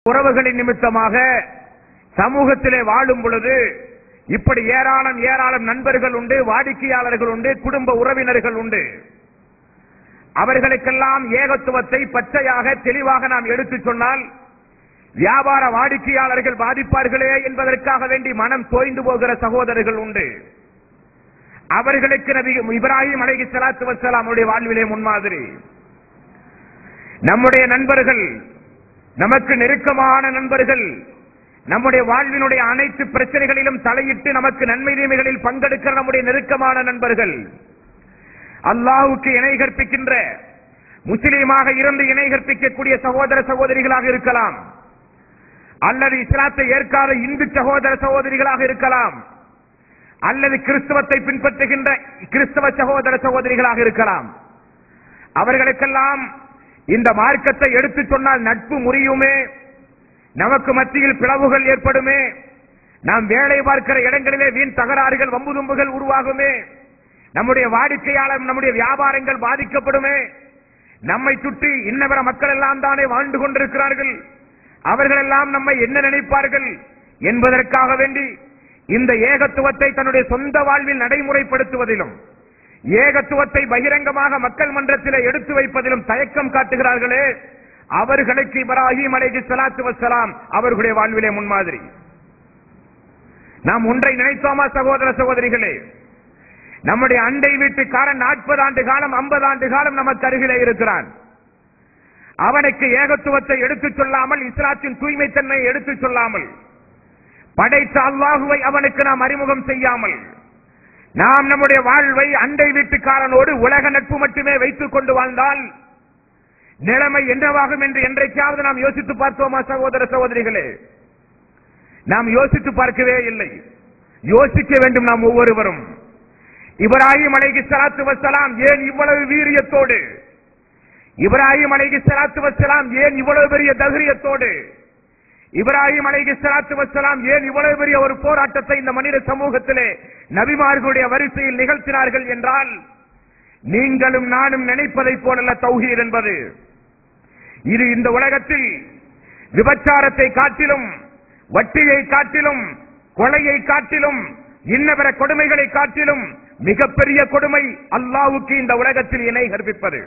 உறவுகளின் நிமித்தமாக சமூகத்திலே வாழும் பொழுது இப்படி ஏராளம் ஏராளம் நண்பர்கள் உண்டு வாடிக்கையாளர்கள் உண்டு குடும்ப உறவினர்கள் உண்டு அவர்களுக்கெல்லாம் ஏகத்துவத்தை பச்சையாக தெளிவாக நாம் எடுத்துச் சொன்னால் வியாபார வாடிக்கையாளர்கள் பாதிப்பார்களே என்பதற்காக வேண்டி மனம் தோய்ந்து போகிற சகோதரர்கள் உண்டு அவர்களுக்கு நபி இப்ராஹிம் அலைஹி ஸலாத்து வஸலாம் அவருடைய வாழ்விலே முன்மாதிரி நம்முடைய நண்பர்கள் நமக்கு நெருக்கமான நண்பர்கள் நம்முடைய வாழ்வினுடைய அனைத்து பிரச்சனைகளிலும் தலையிட்டு நமக்கு நன்மை தீமைகளில் பங்கெடுக்கிற நம்முடைய நெருக்கமான நண்பர்கள் அல்லாஹ்வுக்கு இணை கற்பிக்கின்ற முஸ்லீமாக இருந்து இணை கற்பிக்கக்கூடிய சகோதர சகோதரிகளாக இருக்கலாம் அல்லது இஸ்லாத்தை ஏற்காத இந்து சகோதர சகோதரிகளாக இருக்கலாம் அல்லது கிறிஸ்தவத்தை பின்பற்றுகின்ற கிறிஸ்தவ சகோதர சகோதரிகளாக இருக்கலாம் அவர்களுக்கெல்லாம் இந்த மார்க்கத்தை எடுத்துச் சொன்னால் நட்பு முறியுமே நமக்கு மத்தியில் பிளவுகள் ஏற்படுமே நாம் வேலை பார்க்கிற இடங்களிலே வீண் தகராறுகள் வம்பு தும்புகள் உருவாகுமே நம்முடைய வாடிக்கையாளர் நம்முடைய வியாபாரங்கள் பாதிக்கப்படுமே நம்மை சுற்றி இன்னவர மக்கள் எல்லாம் தானே வாழ்ந்து கொண்டிருக்கிறார்கள் அவர்கள் எல்லாம் நம்மை என்ன நினைப்பார்கள் என்பதற்காக வேண்டி இந்த ஏகத்துவத்தை தன்னுடைய சொந்த வாழ்வில் நடைமுறைப்படுத்துவதிலும் ஏகத்துவத்தை பகிரங்கமாக மக்கள் மன்றத்தில் எடுத்து வைப்பதிலும் தயக்கம் காட்டுகிறார்களே அவர்களுக்கு இப்ராஹிம் அலைஹி ஸலாத்து வஸ்ஸலாம் அவர்களுடைய வாழ்விலே முன்மாதிரி நாம் ஒன்றை நினைத்தோமா சகோதர சகோதரிகளே நம்முடைய அண்டை வீட்டுக்காரன் நாற்பது ஆண்டு காலம் ஐம்பது ஆண்டு காலம் நமக்கு அருகிலே இருக்கிறான் அவனுக்கு ஏகத்துவத்தை எடுத்துச் சொல்லாமல் இஸ்லாத்தின் தூய்மைத்தன்மையை எடுத்துச் சொல்லாமல் படைத்த அல்லாஹுவை அவனுக்கு நாம் அறிமுகம் செய்யாமல் நாம் நம்முடைய வாழ்வை அண்டை வீட்டுக்காரனோடு உலக நட்பு மட்டுமே வைத்துக் கொண்டு வாழ்ந்தால் நிலைமை என்னவாகும் என்று என்றைக்காவது நாம் யோசித்து பார்த்தோமா சகோதர சகோதரிகளே நாம் யோசித்து பார்க்கவே இல்லை யோசிக்க வேண்டும் நாம் ஒவ்வொருவரும் இப்ராஹிம் அலைஹி ஸலாத்து வஸ்ஸலாம் ஏன் இவ்வளவு வீரியத்தோடு இப்ராஹிம் அலைஹி ஸலாத்து வஸ்ஸலாம் ஏன் இவ்வளவு பெரிய தைரியத்தோடு இப்ராஹிம் அலைஹி ஸலாத்து வஸ்ஸலாம் ஏன் இவ்வளவு பெரிய ஒரு போராட்டத்தை இந்த மனித சமூகத்திலே நபிமார்களுடைய வரிசையில் நிகழ்த்தினார்கள் என்றால் நீங்களும் நானும் நினைப்பதைப் போலல்ல தௌஹீத் என்பது இது இந்த உலகத்தில் விபச்சாரத்தை காட்டிலும் வட்டியை காட்டிலும் கொலையை காட்டிலும் இன்னபிற கொடுமைகளை காட்டிலும் மிகப்பெரிய கொடுமை அல்லாவுக்கு இந்த உலகத்தில் இணை கற்பிப்பது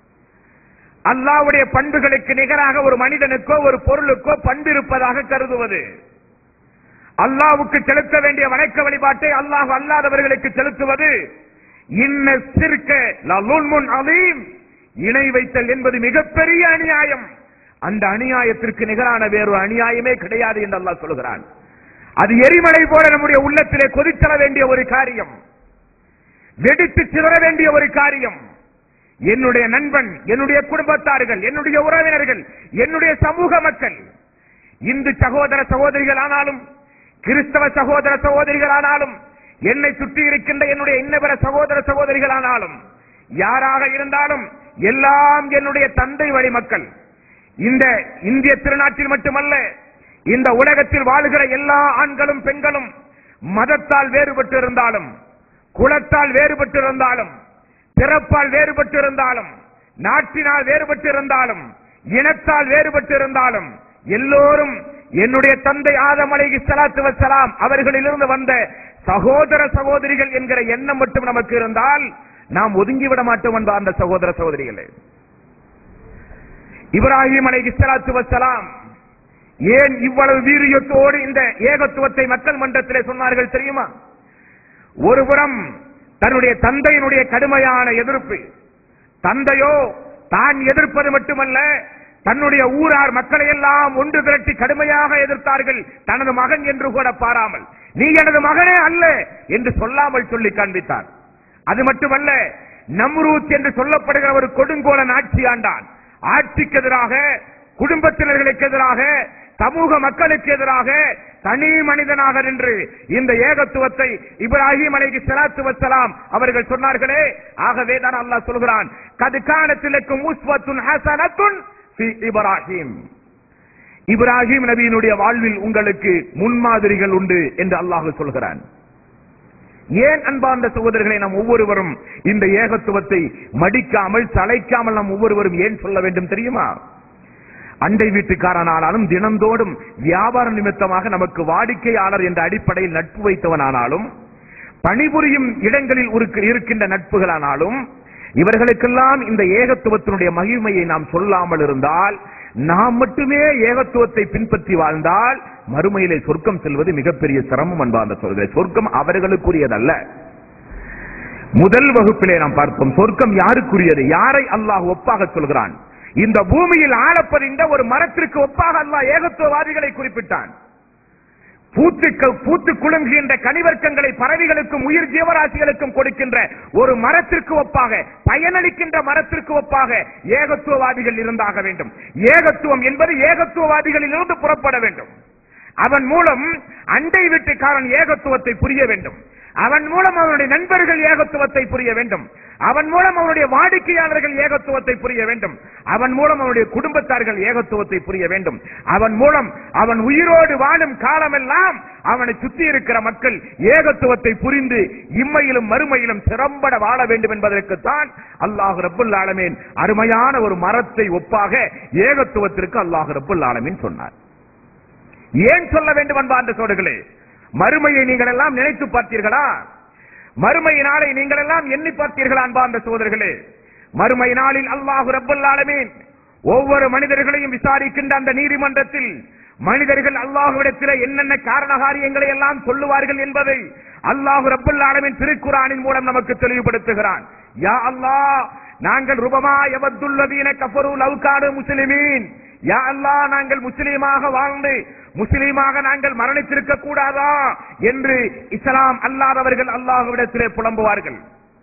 அல்லாவுடைய பண்புகளுக்கு நிகராக ஒரு மனிதனுக்கோ ஒரு பொருளுக்கோ பண்பு இருப்பதாக கருதுவது அல்லாவுக்கு செலுத்த வேண்டிய வணக்க வழிபாட்டை அல்லாஹ் அல்லாதவர்களுக்கு செலுத்துவது இன்ன சிற்க லலுன்முன் அலீம் இணை வைத்தல் என்பது மிகப்பெரிய அநியாயம் அந்த அநியாயத்திற்கு நிகரான வேறு அநியாயமே கிடையாது என்று அல்லாஹ் சொல்கிறான் அது எரிமலை போல நம்முடைய உள்ளத்திலே கொதித்தர வேண்டிய ஒரு காரியம் வெடித்து சிதற வேண்டிய ஒரு காரியம் என்னுடைய நண்பன் என்னுடைய குடும்பத்தார்கள் என்னுடைய உறவினர்கள் என்னுடைய சமூக மக்கள் இந்து சகோதர சகோதரிகள் ஆனாலும் கிறிஸ்தவ சகோதர சகோதரிகள் ஆனாலும் என்னை சுற்றி இருக்கின்ற என்னுடைய இன்னபிற சகோதர சகோதரிகள் ஆனாலும் யாராக இருந்தாலும் எல்லாம் என்னுடைய தந்தை வழி மக்கள் இந்த இந்திய திருநாட்டில் மட்டுமல்ல இந்த உலகத்தில் வாழ்கிற எல்லா ஆண்களும் பெண்களும் மதத்தால் வேறுபட்டு இருந்தாலும் குலத்தால் வேறுபட்டு இருந்தாலும் பிறப்பால் வேறுபட்டு இருந்தாலும் நாட்டினால் வேறுபட்டு இருந்தாலும் இனத்தால் வேறுபட்டு இருந்தாலும் எல்லோரும் என்னுடைய தந்தை ஆதம் அலைஹி ஸலாத்து வஸ்ஸலாம் அவர்களிலிருந்து வந்த சகோதர சகோதரிகள் என்கிற எண்ணம் மட்டும் நமக்கு இருந்தால் நாம் ஒதுங்கிவிட மாட்டோம் என்ப அந்த சகோதர சகோதரிகளே இப்ராஹிம் அலைஹி ஸலாத்து வஸ்ஸலாம் ஏன் இவ்வளவு வீரியத்தோடு இந்த ஏகத்துவத்தை மக்கள் மன்றத்திலே சொன்னார்கள் தெரியுமா ஒருபுறம் தன்னுடைய தந்தையினுடைய கடுமையான எதிர்ப்பு தந்தையோ தான் எதிர்ப்பது மட்டுமல்ல தன்னுடைய ஊரார் மக்களை எல்லாம் ஒன்று திரட்டி கடுமையாக எதிர்த்தார்கள் தனது மகன் என்று கூட பாராமல் நீ எனது மகனே அல்ல என்று சொல்லாமல் சொல்லி காண்பித்தார் அது மட்டுமல்ல நம்ரூத் என்று சொல்லப்படுகிற ஒரு கொடுங்கோலன் ஆட்சி ஆண்டான் ஆட்சிக்கு எதிராக குடும்பத்தினர்களுக்கு எதிராக சமூக மக்களுக்கு எதிராக தனி மனிதனாக நின்று இந்த ஏகத்துவத்தை இப்ராஹிம் அலைஹி ஸலாத்து வஸ்ஸலாம் அவர்கள் சொன்னார்களே ஆகவே தான் அல்லாஹ் சொல்கிறான் கது கானத்திலக்கும் உஸ்வத்துன் ஹஸனத்துன் ஃபி இப்ராஹிம் இப்ராஹிம் நபியினுடைய வாழ்வில் உங்களுக்கு முன்மாதிரிகள் உண்டு என்று அல்லாஹ் சொல்கிறான் ஏன் அன்பார்ந்த சகோதரர்களை நாம் ஒவ்வொருவரும் இந்த ஏகத்துவத்தை மடிக்காமல் சளைக்காமல் நாம் ஒவ்வொருவரும் ஏன் சொல்ல வேண்டும் தெரியுமா அண்டை வீட்டுக்காரனானாலும் தினந்தோறும் வியாபார நிமித்தமாக நமக்கு வாடிக்கையாளர் என்ற அடிப்படையில் நட்பு வைத்தவனானாலும் பணிபுரியும் இடங்களில் உருக்கு- இருக்கின்ற நட்புகளானாலும் இவர்களுக்கெல்லாம் இந்த ஏகத்துவத்தினுடைய மகிமையை நாம் சொல்லாமல் இருந்தால் நாம் மட்டுமே ஏகத்துவத்தை பின்பற்றி வாழ்ந்தால் மறுமையிலே சொர்க்கம் செல்வது மிகப்பெரிய சிரமம் அன்பார்ந்த சொல்கிற சொர்க்கம் அவர்களுக்குரியதல்ல முதல் வகுப்பிலே நாம் பார்த்தோம் சொர்க்கம் யாருக்குரியது யாரை அல்லாஹ் ஒப்பாக சொல்கிறான் இந்த பூமியில் ஆளப்பறிந்த ஒரு மரத்திற்கு ஒப்பாக அல்லாஹ் ஏகத்துவவாதிகளை குறிப்பிட்டான் பூத்து பூத்து குலுங்குகின்ற கனிவர்க்கங்களை பறவைகளுக்கும் உயிர் ஜீவராசிகளுக்கும் கொடுக்கின்ற ஒரு மரத்திற்கு ஒப்பாக பயனளிக்கின்ற மரத்திற்கு ஒப்பாக ஏகத்துவவாதிகள் இருந்தாக வேண்டும் ஏகத்துவம் என்பது ஏகத்துவவாதிகளிலிருந்து புறப்பட வேண்டும் அவன் மூலம் அண்டை வீட்டுக்காரன் ஏகத்துவத்தை புரிய வேண்டும் அவன் மூலம் அவனுடைய நண்பர்கள் ஏகத்துவத்தை புரிய வேண்டும் அவன் மூலம் அவனுடைய வாடிக்கையாளர்கள் ஏகத்துவத்தை புரிய வேண்டும் அவன் மூலம் அவனுடைய குடும்பத்தார்கள் ஏகத்துவத்தை புரிய வேண்டும் அவன் மூலம் அவன் உயிரோடு வாழும் காலமெல்லாம் அவனை சுத்தி இருக்கிற மக்கள் ஏகத்துவத்தை புரிந்து இம்மையிலும் மறுமையிலும் திறம்பட வாழ வேண்டும் என்பதற்குத்தான் அல்லாஹ் ரப்புல் ஆலமீன் அருமையான ஒரு மரத்தை ஒப்பாக ஏகத்துவத்திற்கு அல்லாஹ் ரப்புல் ஆலமீன் சொன்னார் ஏன் சொல்ல வேண்டும் அன்பார்ந்த சோடுகளே மறுமையை நீங்கள் எல்லாம் நினைத்து பார்த்தீர்களா மறுமை நாளை நீங்கள் எல்லாம் எண்ணி பார்த்தீர்களா அன்பார்ந்த சோதர்களே மறுமை நாளில் அல்லாஹு ரப்பல் ஆலமீன் ஒவ்வொரு மனிதர்களையும் விசாரிக்கின்ற அந்த நீதிமன்றத்தில் மனிதர்கள் அல்லாஹுவிடத்தில் என்னென்ன காரண காரியங்களை எல்லாம் சொல்லுவார்கள் என்பதை அல்லாஹு ரப்பல் ஆலமீன் திருக்குறானின் மூலம் நமக்கு தெளிவுபடுத்துகிறான் யா அல்லாஹ் நாங்கள் ருபமா எவத்துள்ளதீன கஃபரு லவ்காடு முஸ்லிமீன் யா அல்லாஹ் நாங்கள் முஸ்லீமாக வாழ்ந்து முஸ்லீமாக நாங்கள் மரணித்திருக்க கூடாதா என்று இஸ்லாம் அல்லாதவர்கள் அல்லாஹ்விடத்திலே புலம்புவார்கள்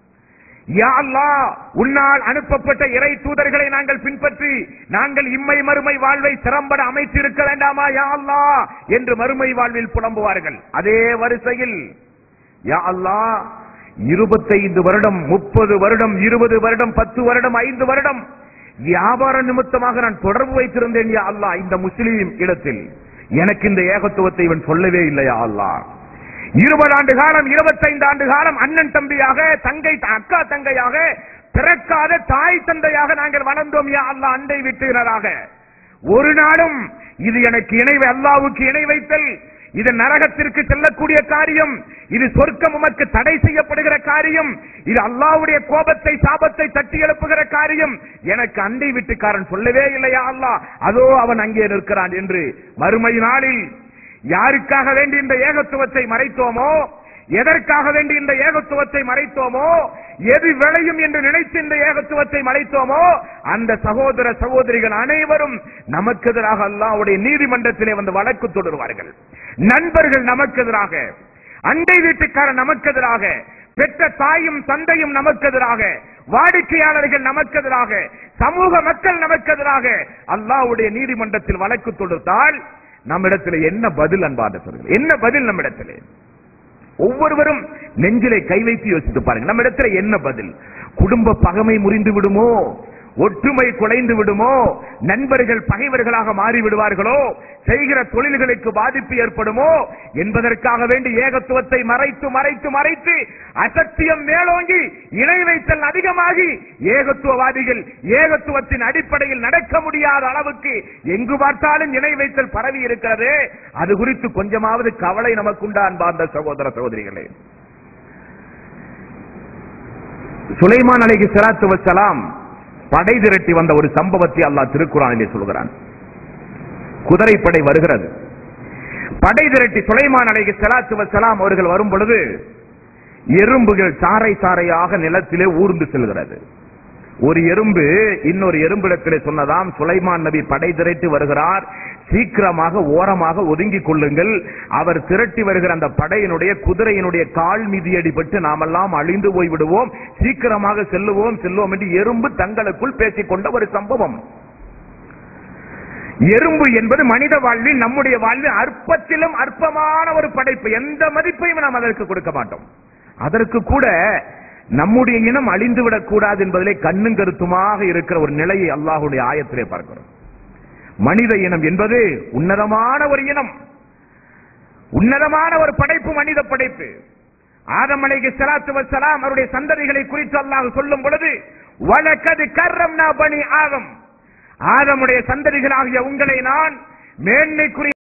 யா அல்லாஹ் உன்னால் அனுப்பப்பட்ட இறை தூதர்களை நாங்கள் பின்பற்றி நாங்கள் இம்மை மறுமை வாழ்வை திறம்பட அமைத்திருக்க வேண்டாமா யா அல்லாஹ் என்று மறுமை வாழ்வில் புலம்புவார்கள் அதே வரிசையில் யா அல்லாஹ் இருபத்தைந்து வருடம் முப்பது வருடம் இருபது வருடம் பத்து வருடம் ஐந்து வருடம் வியாபார நிமித்தமாக நான் தொடர்பு வைத்திருந்தேன் யா அல்லாஹ் இந்த முஸ்லீம் இடத்தில் எனக்கு இந்த ஏகத்துவத்தை இவன் சொல்லவே இல்லையா அல்லாஹ் இருபது ஆண்டு காலம் இருபத்தைந்து ஆண்டு காலம் அண்ணன் தம்பியாக தங்கை அக்கா தங்கையாக பிறக்காத தாய் தந்தையாக நாங்கள் வளர்ந்தோம் யா அல்லாஹ் அண்டை விட்டுகிறாராக ஒரு நாளும் இது எனக்கு இணை அல்லாவுக்கு இணை வைத்தல் இது நரகத்திற்கு செல்லக்கூடிய காரியம் இது சொர்க்கம் உமக்கு தடை செய்யப்படுகிற காரியம் இது அல்லாவுடைய கோபத்தை சாபத்தை தட்டி எழுப்புகிற காரியம் எனக்கு அண்டை வீட்டுக்காரன் சொல்லவே இல்லையா அல்லாஹ் அதோ அவன் அங்கே நிற்கிறான் என்று மறுமை நாளில் யாருக்காக வேண்டி இந்த ஏகத்துவத்தை மறைத்தோமோ எதற்காக வேண்டி இந்த ஏகத்துவத்தை மறைத்தோமோ எது விளையும் என்று நினைத்து இந்த ஏகத்துவத்தை மறைத்தோமோ அந்த சகோதர சகோதரிகள் அனைவரும் நமக்கு எதிராக அல்லாவுடைய நீதிமன்றத்திலே வந்து வழக்கு தொடருவார்கள் நண்பர்கள் நமக்கு எதிராக அண்டை வீட்டுக்காரர் நமக்கு எதிராக பெற்ற தாயும் தந்தையும் நமக்கு எதிராக வாடிக்கையாளர்கள் நமக்கு எதிராக சமூக மக்கள் நமக்கு எதிராக அல்லாவுடைய நீதிமன்றத்தில் வழக்கு தொடுத்தால் நம்மிடத்தில் என்ன பதில் அன்பார்ந்த சொல்லுங்கள் என்ன பதில் நம்மிடத்திலே ஒவ்வொருவரும் நெஞ்சிலே கை வைத்து யோசித்து பாருங்க நம்ம இடத்துல என்ன பதில் குடும்ப பகமை முறிந்து விடுமோ ஒற்றுமை குலைந்து விடுமோ நண்பர்கள் பகைவர்களாக மாறி விடுவார்களோ செய்கிற தொழில்களுக்கு பாதிப்பு ஏற்படுமோ என்பதற்காக வேண்டி ஏகத்துவத்தை மறைத்து மறைத்து மறைத்து அசத்தியம் மேலோங்கி இணை வைத்தல் அதிகமாகி ஏகத்துவவாதிகள் ஏகத்துவத்தின் அடிப்படையில் நடக்க முடியாத அளவுக்கு எங்கு பார்த்தாலும் இணை வைத்தல் பரவி இருக்கிறது அது குறித்து கொஞ்சமாவது கவலை நமக்குண்டா அன்பார்ந்த சகோதர சகோதரிகளே சுலைமான் அலைஹி ஸலாத்து வஸ்ஸலாம் படை திரட்டி வந்த ஒரு சம்பவத்தை அல்லாஹ் திருக்குறானிலே சொல்கிறான் குதிரைப்படை வருகிறது படை திரட்டி சுலைமான் அலைஹி ஸலாத்து வஸ்ஸலாம் அவர்கள் வரும் பொழுது எறும்புகள் சாறை சாறையாக நிலத்திலே ஊர்ந்து செல்கிறது ஒரு எறும்பு இன்னொரு எறும்பிடத்திலே சொன்னதாம் சுலைமான் நபி படை திரட்டி வருகிறார் சீக்கிரமாக ஓரமாக ஒதுங்கிக் கொள்ளுங்கள் அவர் திரட்டி வருகிற அந்த படையினுடைய குதிரையினுடைய கால் மிதியடிபட்டு நாமெல்லாம் அழிந்து போய் விடுவோம் சீக்கிரமாக செல்லுவோம் செல்லுவோம் என்று எறும்பு தங்களுக்குள் பேசிக் கொண்ட ஒரு சம்பவம் எறும்பு என்பது மனித வாழ்வில் நம்முடைய வாழ்வில் அற்பத்திலும் அற்பமான ஒரு படைப்பு எந்த மதிப்பையும் நாம் அதற்கு கொடுக்க மாட்டோம் அதற்கு கூட நம்முடைய இனம் அழிந்துவிடக் கூடாது என்பதிலே கண்ணும் கருத்துமாக இருக்கிற ஒரு நிலையை அல்லாஹுடைய ஆயத்திலே பார்க்கிறோம் மனித இனம் என்பது உன்னதமான ஒரு இனம் உன்னதமான ஒரு படைப்பு மனித படைப்பு ஆதம் அலைஹி ஸலாத்து வஸ்ஸலாம் அவருடைய சந்ததிகளை குறித்து அல்லாஹ் சொல்லும் பொழுது வலக்கது கர்ரம்னா பனி ஆதம் ஆதமுடைய சந்ததிகளாகிய உங்களை நான் மேன்மைக்குரிய